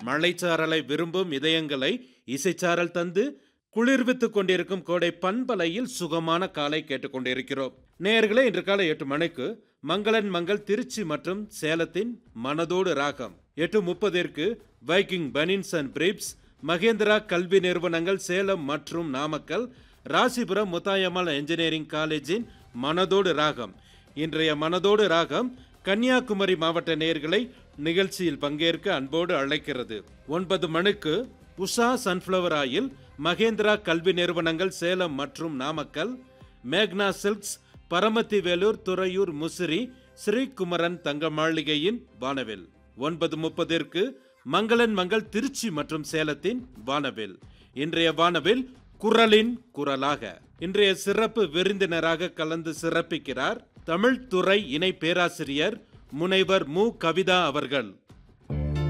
மழைச்சாரலை விரும்பும் இதயங்களை இசைச்சாரல் தந்து குளிர்வித்துக் கொண்டிருக்கும் கோடை பண்பலையில் சுகமான காலை கேட்டுக்கொண்டிருக்கிறோம் நேயர்களே இன்று காலை எட்டு மணிக்கு மங்களன் மங்கள் திருச்சி மற்றும் சேலத்தின் மனதோடு ராகம் எட்டு முப்பதிற்கு Viking banians and briefs Mahendra கல்வி நிறுவனங்கள் சேலம் மற்றும் நாமக்கல் ராசிபுரம் முத்தாயம்மாள் என்ஜினியரிங் காலேஜின் மனதோடு ராகம் இன்றைய மனதோடு ராகம் கன்னியாகுமரி மாவட்ட நேயர்களை நிகழ்ச்சியில் பங்கேற்க அன்போடு அழைக்கிறது ஒன்பது மணிக்கு உஷா சன்ஃப்ளவர் ஆயில் மகேந்திரா கல்வி நிறுவனங்கள் சேலம் மற்றும் நாமக்கல் மேக்னா சில்க்ஸ் பரமத்தி வேலூர் துறையூர் முசிறி ஸ்ரீகுமரன் தங்க மாளிகையின் வானவில் ஒன்பது முப்பதிற்கு மங்களன் மங்கள் திருச்சி மற்றும் சேலத்தின் வானவில் இன்றைய வானவில் குரலின் குரலாக இன்றைய சிறப்பு விருந்தினராக கலந்து சிறப்பிக்கிறார் தமிழ்துறை இணை பேராசிரியர் முனைவர் மு கவிதா அவர்கள்